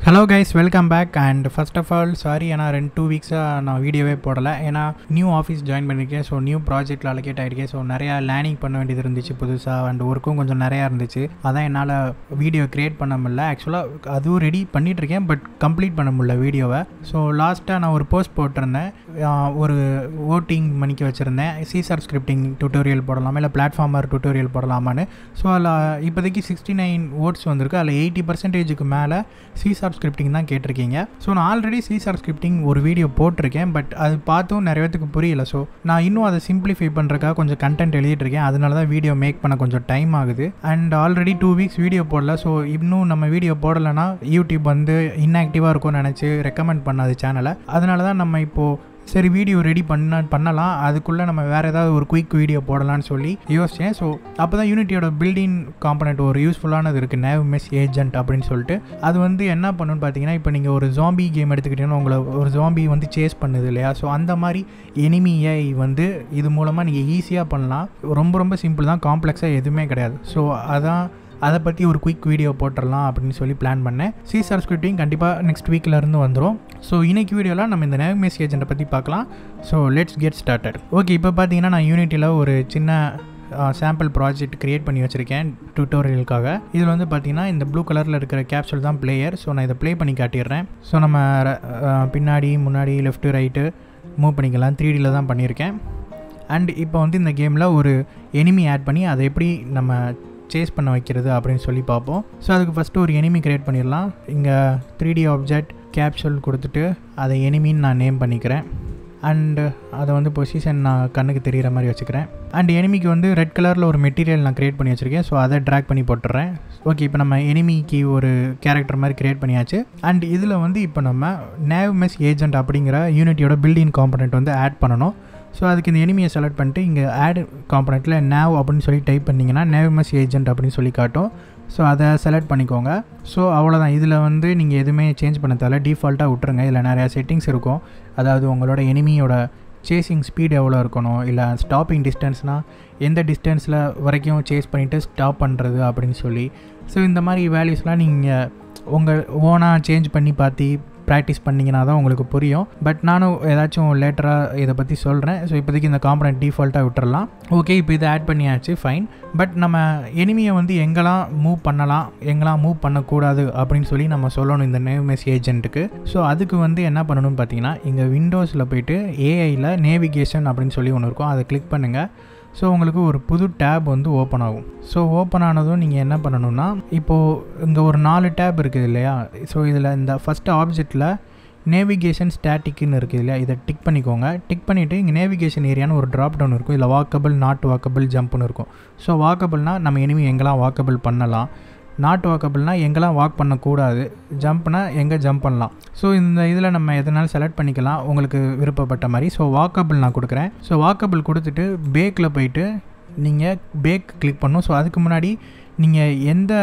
hello guys welcome back and first of all sorry ஏன்னா ரெண்டு two வீக்ஸாக நான் வீடியோவே போடலை ஏன்னா நியூ ஆஃபீஸ் ஜாயின் பண்ணியிருக்கேன் ஸோ நியூ ப்ராஜெக்ட்டில் அலோகேட் ஆகிருக்கேன் ஸோ நிறையா லேர்னிங் பண்ண வேண்டியது இருந்துச்சு புதுசாக அண்ட் ஒர்க்கும் கொஞ்சம் நிறையா இருந்துச்சு அதான் என்னால் வீடியோ க்ரியேட் பண்ண முடியல ஆக்சுவலாக அதுவும் ரெடி பண்ணிகிட்ருக்கேன் பட் கம்ப்ளீட் பண்ண முடியல வீடியோவை ஸோ லாஸ்ட்டாக நான் ஒரு போஸ்ட் போட்டிருந்தேன் ஆஹ் ஒரு ஓட்டிங் மணிக்கு வச்சுருந்தேன் சிசார் ஸ்கிரிப்டிங் டுட்டோரியல் போடலாமா இல்லை பிளாட்ஃபார்மர் டுட்டோரியல் போடலாமான்னு ஸோ அதில் இப்போதைக்கு சிக்ஸ்டி நைன் ஓட்ஸ் வந்திருக்கு அதில் எயிட்டி பர்சன்டேஜுக்கு மேலே சிசார் ஸ்கிரிப்டிங் தான் கேட்டிருக்கீங்க ஸோ நான் ஆல்ரெடி சிசார் ஸ்கிரிப்டிங் ஒரு வீடியோ போட்டிருக்கேன் பட் அது பார்த்தும் நிறைய பேத்துக்கு புரியல ஸோ நான் இன்னும் அதை சிம்பிளிஃபை பண்ணுறதுக்காக கொஞ்சம் கண்டென்ட் எழுதிட்டு இருக்கேன் அதனால தான் வீடியோ மேக் பண்ண கொஞ்சம் டைம் ஆகுது and already two weeks video போடல ஸோ இன்னும் நம்ம வீடியோ போடலைன்னா யூடியூப் வந்து இன்ஆக்டிவாக இருக்கும்னு நினச்சி ரெக்கமெண்ட் பண்ணாது சேனலை அதனால தான் நம்ம இப்போது சரி வீடியோ ரெடி பண்ண பண்ணலாம் அதுக்குள்ளே நம்ம வேறு ஏதாவது ஒரு குயிக் வீடியோ போடலாம்னு சொல்லி யோசித்தேன் ஸோ அப்போ தான் யூனிட்டியோட பில்டிங் காம்பனண்ட் ஒரு யூஸ்ஃபுல்லானது இருக்குது நேவ் மெஸ் ஏஜென்ட் அப்படின்னு சொல்லிட்டு அது வந்து என்ன பண்ணுன்னு பார்த்தீங்கன்னா இப்போ நீங்கள் ஒரு ஜாம்பி கேம் எடுத்துக்கிட்டீங்கன்னா உங்களை ஒரு ஜாம்பி வந்து சேஸ் பண்ணுது இல்லையா ஸோ அந்த மாதிரி எனிமியை வந்து இது மூலமாக நீங்கள் ஈஸியாக பண்ணலாம் ரொம்ப ரொம்ப சிம்பிள் தான் காம்ப்ளெக்ஸாக எதுவுமே கிடையாது ஸோ அதான் அதை பற்றி ஒரு குயிக் வீடியோ போட்டுடலாம் அப்படின்னு சொல்லி பிளான் பண்ணேன் சிசார் ஸ்கிரிப்டிங் கண்டிப்பாக நெக்ஸ்ட் வீக்கில் இருந்து வந்துடும் ஸோ இன்னைக்கு வீடியோவில் நம்ம இந்த நேவ்மேஸ் ஏஜென்ட்டை பற்றி பார்க்கலாம் so let's get started okay இப்போ பார்த்தீங்கன்னா நான் யூனிட்டியில் ஒரு சின்ன சாம்பிள் ப்ராஜெக்ட் க்ரியேட் பண்ணி வச்சுருக்கேன் டுட்டோரியலுக்காக இதில் வந்து பார்த்தீங்கன்னா இந்த ப்ளூ கலரில் இருக்கிற கேப்சூல் தான் பிளேயர் ஸோ நான் இதை ப்ளே பண்ணி காட்டிடுறேன் ஸோ நம்ம அஹ், பின்னாடி முன்னாடி லெஃப்ட்டு ரைட்டு மூவ் பண்ணிக்கலாம் த்ரீ டியில் தான் பண்ணியிருக்கேன் அண்ட் இப்போ வந்து இந்த கேமில் ஒரு எனிமி ஆட் பண்ணி அதை எப்படி நம்ம சேஸ் பண்ண வைக்கிறது அப்படின்னு சொல்லி பார்ப்போம் ஸோ அதுக்கு ஃபஸ்ட்டு ஒரு எனிமி க்ரியேட் பண்ணிடலாம் இங்கே த்ரீ டி ஆப்ஜெக்ட் கேப்சூல் கொடுத்துட்டு அதை எனிமின்னு நான் நேம் பண்ணிக்கிறேன் அண்டு அதை வந்து பொசிஷன் நான் கண்ணுக்கு தெரிகிற மாதிரி வச்சுக்கிறேன் அண்ட் எனிமிக்கு வந்து ரெட் கலரில் ஒரு மெட்டீரியல் நான் க்ரியேட் பண்ணி வச்சுருக்கேன் ஸோ அதை ட்ராக் பண்ணி போட்டுறேன் ஓகே இப்போ நம்ம எனிமிக்கு ஒரு கேரக்டர் மாதிரி க்ரியேட் பண்ணியாச்சு அண்ட் இதில் வந்து இப்போ நம்ம நேவ் மெஸ் ஏஜென்ட் அப்படிங்கிற யூனிட்டியோட பில்டிங் காம்பனண்ட் வந்து ஆட் பண்ணணும் ஸோ அதுக்கு இந்த எனிமியை செலக்ட் பண்ணிட்டு இங்கே ஆட் காம்பனண்ட்டில் நேவ் அப்படின்னு சொல்லி டைப் பண்ணிங்கன்னா நேவ்மஸ் ஏஜென்ட் அப்படின்னு சொல்லி காட்டும் ஸோ அதை செலக்ட் பண்ணிக்கோங்க ஸோ அவ்வளோதான் இதில் வந்து நீங்கள் எதுவுமே சேஞ்ச் பண்ண தேவை டிஃபால்ட்டாக விட்டுருங்க இதில் நிறையா செட்டிங்ஸ் இருக்கும் அதாவது உங்களோட எனிமியோட சேசிங் ஸ்பீட் எவ்வளோ இருக்கணும் இல்லை ஸ்டாப்பிங் டிஸ்டன்ஸ்னால் எந்த டிஸ்டன்ஸில் வரைக்கும் சேஸ் பண்ணிவிட்டு ஸ்டாப் பண்ணுறது அப்படின்னு சொல்லி ஸோ இந்த மாதிரி வேல்யூஸ்லாம் நீங்கள் உங்கள் ஓனாக சேஞ்ச் பண்ணி பார்த்து ப்ராக்டிஸ் பண்ணிங்கன்னா தான் உங்களுக்கு புரியும் பட் நானும் ஏதாச்சும் லேட்டராக இதை பற்றி சொல்கிறேன் ஸோ இப்போதைக்கு இந்த காம்பனண்ட் டிஃபால்ட்டாக விட்டுறலாம் ஓகே இப்போ இதை ஆட் பண்ணியாச்சு ஃபைன் பட் நம்ம எனிமியை வந்து எங்கெல்லாம் மூவ் பண்ணலாம் எங்கெல்லாம் மூவ் பண்ணக்கூடாது அப்படின்னு சொல்லி நம்ம சொல்லணும் இந்த நேவ்மெஸ் ஏஜென்ட்டுக்கு ஸோ அதுக்கு வந்து என்ன பண்ணணும்னு பார்த்தீங்கன்னா இங்கே விண்டோஸில் போயிட்டு ஏஐயில் நேவிகேஷன் அப்படின்னு சொல்லி ஒன்று இருக்கும் அதை கிளிக் பண்ணுங்கள் ஸோ உங்களுக்கு ஒரு புது டேப் வந்து ஓப்பன் ஆகும் ஸோ ஓப்பன் ஆனதும் நீங்கள் என்ன பண்ணணும்னா இப்போது இங்கே ஒரு நாலு டேப் இருக்குது இல்லையா ஸோ இதில் இந்த ஃபஸ்ட்டு ஆப்ஜெக்டில் நேவிகேஷன் ஸ்டாட்டிக்னு இருக்குது இல்லையா இதை டிக் பண்ணிக்கோங்க டிக் பண்ணிவிட்டு இங்கே நேவிகேஷன் ஏரியான்னு ஒரு ட்ராப் டவுன் இருக்கும் இதில் வாக்கபிள் நாட் வாக்கபிள் ஜம்ப்னு இருக்கும் ஸோ வாக்கபிள்னால் நம்ம எனிமி எங்கெல்லாம் வாக்கபிள் பண்ணலாம் நாட் வாக்கபிள்னால் எங்கெல்லாம் வாக் பண்ணக்கூடாது ஜம்ப்னா எங்கே ஜம்ப் பண்ணலாம் ஸோ இந்த இதில் நம்ம எதனாலும் செலக்ட் பண்ணிக்கலாம் உங்களுக்கு விருப்பப்பட்ட மாதிரி ஸோ வாக்கபிள் நான் கொடுக்குறேன் ஸோ வாக்கபிள் கொடுத்துட்டு பேக்கில் போயிட்டு நீங்கள் பேக் கிளிக் பண்ணணும் ஸோ அதுக்கு முன்னாடி நீங்கள் எந்த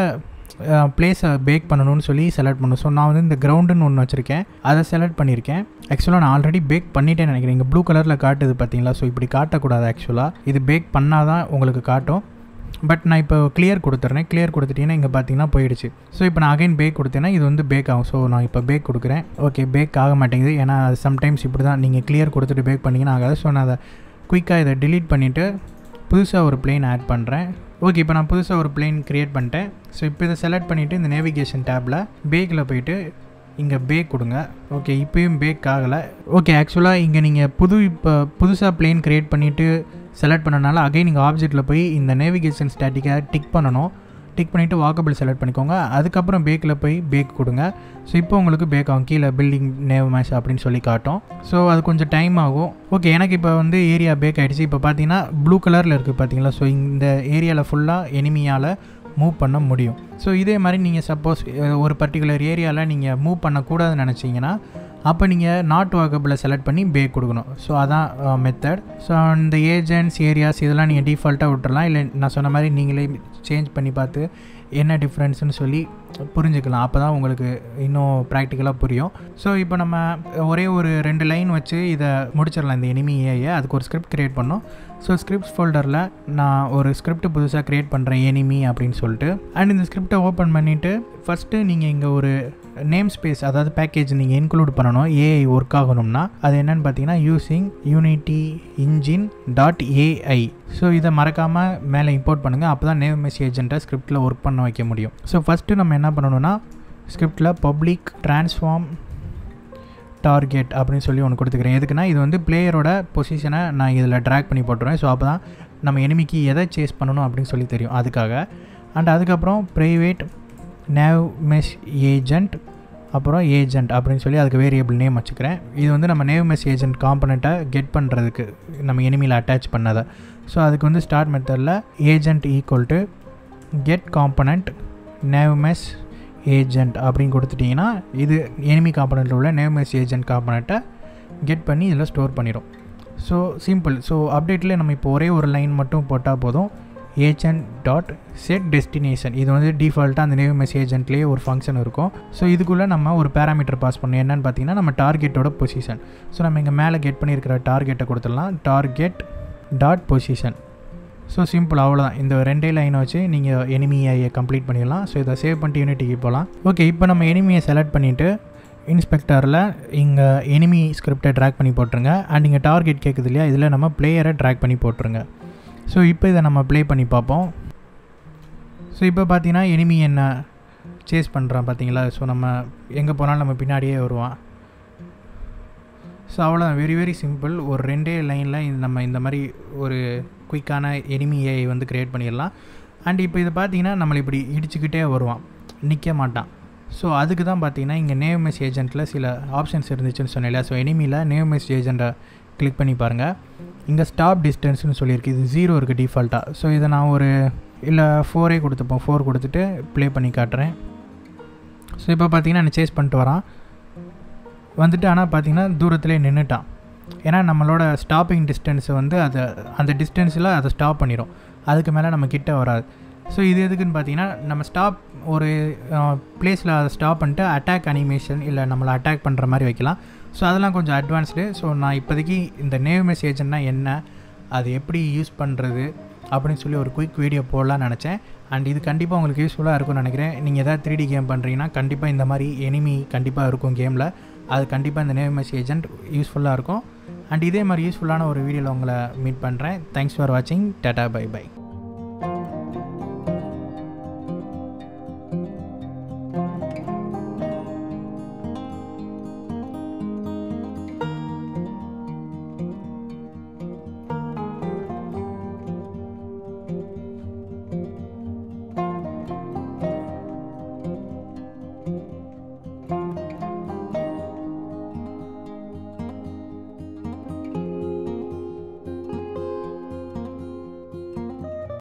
பிளேஸை பேக் பண்ணணும்னு சொல்லி செலக்ட் பண்ணணும் ஸோ நான் வந்து இந்த கிரவுண்டுன்னு ஒன்று வச்சுருக்கேன் அதை செலக்ட் பண்ணியிருக்கேன் ஆக்சுவலாக நான் ஆல்ரெடி பேக் பண்ணிட்டேன்னு நினைக்கிறேன் இங்கே ப்ளூ கலரில் காட்டுது பார்த்தீங்களா ஸோ இப்படி காட்டக்கூடாது ஆக்சுவலாக இது பேக் பண்ணால் தான் உங்களுக்கு காட்டும் பட் நான் இப்போ கிளியர் கொடுத்துட்றேன் கிளியர் கொடுத்துட்டீங்கன்னா இங்கே பார்த்தீங்கன்னா போயிடுச்சு ஸோ இப்போ நான் அகைன் பேக் கொடுத்தேன்னா இது வந்து பேக் ஆகும் ஸோ நான் இப்போ பேக் கொடுக்குறேன் ஓகே பேக் ஆக மாட்டேங்குது ஏன்னா அது சம்டைம்ஸ் இப்படி தான் நீங்கள் கிளியர் கொடுத்துட்டு பேக் பண்ணிங்கன்னா ஆகாது ஸோ நான் அதை குயிக்காக இதை delete பண்ணிவிட்டு புதுசாக ஒரு பிளேன் ஆட் பண்ணுறேன் ஓகே இப்போ நான் புதுசாக ஒரு பிளேன் க்ரியேட் பண்ணிட்டேன் ஸோ இப்போ இதை செலக்ட் பண்ணிவிட்டு இந்த நேவிகேஷன் டேப்பில் பேக்கில் போயிட்டு இங்கே பேக் கொடுங்க ஓகே இப்போயும் பேக் ஆகலை ஓகே ஆக்சுவலாக இங்கே நீங்கள் புது இப்போ புதுசாக பிளேன் க்ரியேட் பண்ணிவிட்டு செலக்ட் பண்ணனால அகைன் நீங்கள் ஆப்ஜெக்ட்டில் போய் இந்த நேவிகேஷன் ஸ்டாட்டிக்கை டிக் பண்ணணும் டிக் பண்ணிவிட்டு வாக்கபிள் செலக்ட் பண்ணிக்கோங்க அதுக்கப்புறம் பேக்கில் போய் பேக் கொடுங்க ஸோ இப்போ உங்களுக்கு பேக் ஆகும் கீழே பில்டிங் நேவ் மேஷ் அப்படின்னு சொல்லி காட்டும் ஸோ அது கொஞ்சம் டைம் ஆகும் ஓகே எனக்கு இப்போ வந்து ஏரியா பேக் ஆகிடுச்சு இப்போ பார்த்தீங்கன்னா ப்ளூ கலரில் இருக்குது பார்த்தீங்களா ஸோ இந்த ஏரியாவில் ஃபுல்லாக எனிமியால் மூவ் பண்ண முடியும் ஸோ இதே மாதிரி நீங்கள் சப்போஸ் ஒரு பர்டிகுலர் ஏரியாவில் நீங்கள் மூவ் பண்ணக்கூடாதுன்னு நினச்சிங்கன்னா அப்போ நீங்கள் நாட் வாக்கபிளை செலக்ட் பண்ணி பேக் கொடுக்கணும் ஸோ அதான் மெத்தட் ஸோ இந்த ஏஜென்ட்ஸ் ஏரியாஸ் இதெல்லாம் நீங்கள் டிஃபால்ட்டாக விட்டுறலாம் இல்லை நான் சொன்ன மாதிரி நீங்களே சேஞ்ச் பண்ணி பார்த்து என்ன டிஃப்ரென்ஸ்னு சொல்லி புரிஞ்சுக்கலாம் அப்போ தான் உங்களுக்கு இன்னும் ப்ராக்டிக்கலாக புரியும் ஸோ இப்போ நம்ம ஒரே ஒரு ரெண்டு லைன் வச்சு இதை முடிச்சிடலாம் இந்த எனிமி ஏஐயை அதுக்கு ஒரு ஸ்கிரிப்ட் க்ரியேட் பண்ணோம் ஸோ ஸ்கிரிப்ட்ஸ் ஃபோல்டரில் நான் ஒரு ஸ்கிரிப்ட் புதுசாக க்ரியேட் பண்ணுறேன் எனிமி அப்படின்னு சொல்லிட்டு அண்ட் இந்த ஸ்கிரிப்டை ஓப்பன் பண்ணிவிட்டு ஃபஸ்ட்டு நீங்கள் இங்கே ஒரு நேம் ஸ்பேஸ் அதாவது பேக்கேஜ் நீங்கள் இன்க்ளூட் பண்ணணும் ஏஐ ஒர்க் ஆகணும்னா அது என்னென்னு பார்த்தீங்கன்னா using Unity engine dot AI so இதை மறக்காமல் மேலே இம்போர்ட் பண்ணுங்கள் அப்போ தான் நேம் மெஸ் ஏஜென்ட்டை ஸ்கிரிப்டில் ஒர்க் பண்ண வைக்க முடியும் ஸோ ஃபஸ்ட்டு நம்ம என்ன பண்ணணும்னா ஸ்கிரிப்டில் பப்ளிக் ட்ரான்ஸ்ஃபார்ம் டார்கெட் அப்படின்னு சொல்லி ஒன்று கொடுத்துக்கிறேன் எதுக்குன்னா இது வந்து பிளேயரோட பொசிஷனை நான் இதில் ட்ராக் பண்ணி போட்டுருவேன் ஸோ அப்போ தான் நம்ம எனிமிக்கு எதை சேஸ் பண்ணணும் அப்படின்னு சொல்லி தெரியும் அதுக்காக அண்ட் அதுக்கப்புறம் ப்ரைவேட் நேவ் மெஸ் ஏஜென்ட் அப்புறம் ஏஜென்ட் அப்படின்னு சொல்லி அதுக்கு வேரியபிள் நேம் வச்சுக்கிறேன் இது வந்து நம்ம நேவ் மெஸ் ஏஜென்ட் காம்பனண்ட்டை கெட் பண்ணுறதுக்கு நம்ம எனிமியில் அட்டாச் பண்ணதை ஸோ அதுக்கு வந்து ஸ்டார்ட் மெத்தடில் agent equal to get component navmesh agent அப்படின்னு கொடுத்துட்டிங்கன்னா இது எனிமி காம்பனண்ட்டில் உள்ள நேவ் மெஸ் ஏஜென்ட் காம்பனண்ட்டை கெட் பண்ணி இதில் ஸ்டோர் பண்ணிடும் ஸோ சிம்பிள் ஸோ அப்டேட்டில் நம்ம இப்போ ஒரே ஒரு லைன் மட்டும் போட்டால் போதும் ஏஜென்ட் டாட் செட் டெஸ்டினேஷன் இது வந்து டிஃபால்ட்டாக அந்த நேவ் மெஸ் ஏஜென்ட்லேயே ஒரு ஃபங்க்ஷன் இருக்கும் ஸோ இதுக்குள்ளே நம்ம ஒரு பேராமீட்டர் பாஸ் பண்ணணும் என்னென்னு பார்த்தீங்கன்னா நம்ம டார்கெட்டோட பொசிஷன் ஸோ நம்ம இங்கே மேலே கெட் பண்ணியிருக்கிற டார்கெட்டை கொடுத்துடலாம் target dot position so simple அவ்வளோதான் இந்த ரெண்டே லைனை வச்சு நீங்கள் எனிமியை கம்ப்ளீட் பண்ணிடலாம் ஸோ இதை சேவ் பண்ணிட்டு யூனிட்டிக்கு போகலாம் ஓகே இப்போ நம்ம எனிமியை செலக்ட் பண்ணிவிட்டு இன்ஸ்பெக்டரில் இங்கே எனிமி ஸ்கிரிப்டை ட்ராக் பண்ணி போட்டுருங்க அண்ட் இங்கே டார்கெட் கேட்குது இல்லையா இதில் நம்ம பிளேயரை ட்ராக் பண்ணி போட்டுருங்க ஸோ இப்போ இதை நம்ம ப்ளே பண்ணி பார்ப்போம் ஸோ இப்போ பார்த்தீங்கன்னா எனிமி என்ன சேஸ் பண்ணுறான் பார்த்தீங்களா ஸோ நம்ம எங்கே போனாலும் நம்ம பின்னாடியே வருவான் ஸோ அவ்வளோதான் வெரி வெரி சிம்பிள் ஒரு ரெண்டே லைனில் நம்ம இந்த மாதிரி ஒரு குயிக்கான எனிமியை வந்து க்ரியேட் பண்ணிடலாம் அண்ட் இப்போ இதை பார்த்தீங்கன்னா நம்மளை இப்படி இடிச்சுக்கிட்டே வருவான் நிற்க மாட்டான் ஸோ அதுக்கு தான் பார்த்தீங்கன்னா இங்கே நேவ் மெஸ் ஏஜென்ட்டில் சில ஆப்ஷன்ஸ் இருந்துச்சுன்னு சொன்னேன் ஸோ எனிமியில் நேவ் மெஸ் ஏஜென்ட்டை கிளிக் பண்ணி பாருங்கள் இங்கே ஸ்டாப் டிஸ்டன்ஸ்னு சொல்லியிருக்கு இது ஜீரோ இருக்குது டிஃபால்ட்டாக ஸோ இதை நான் ஒரு இல்லை ஃபோரே கொடுத்துப்போம் ஃபோர் கொடுத்துட்டு ப்ளே பண்ணி காட்டுறேன் ஸோ இப்போ பார்த்தீங்கன்னா என்ன சேஸ் பண்ணிட்டு வரான் வந்துட்டு ஆனால் பார்த்தீங்கன்னா தூரத்துலேயே நின்றுட்டான் ஏன்னா நம்மளோட ஸ்டாப்பிங் டிஸ்டன்ஸை வந்து அதை அந்த டிஸ்டன்ஸில் அதை ஸ்டாப் பண்ணிடும் அதுக்கு மேலே நம்ம கிட்ட வராது ஸோ இது எதுக்குன்னு பார்த்தீங்கன்னா நம்ம ஸ்டாப் ஒரு பிளேஸில் அதை ஸ்டாப் பண்ணிட்டு அட்டாக் அனிமேஷன் இல்லை நம்மளை அட்டாக் பண்ணுற மாதிரி வைக்கலாம் ஸோ அதெல்லாம் கொஞ்சம் அட்வான்ஸ்டு ஸோ நான் இப்போதைக்கு இந்த நேவ் மெசேஜ்னா என்ன அது எப்படி யூஸ் பண்ணுறது அப்படின்னு சொல்லி ஒரு குயிக் வீடியோ போடலான்னு நினச்சேன் அண்ட் இது கண்டிப்பாக உங்களுக்கு யூஸ்ஃபுல்லாக இருக்கும்னு நினைக்கிறேன் நீங்கள் எதாவது த்ரீ டி கேம் பண்ணுறீங்கன்னா கண்டிப்பாக இந்த மாதிரி எனிமி கண்டிப்பாக இருக்கும் கேமில் அது கண்டிப்பாக இந்த நேவ் மெஸ் ஏஜென்ட் யூஸ்ஃபுல்லாக இருக்கும் அண்ட் இதே மாதிரி யூஸ்ஃபுல்லான ஒரு வீடியோவில் உங்களை மீட் பண்ணுறேன் தேங்க்ஸ் ஃபார் வாட்சிங் டாட்டா பை பை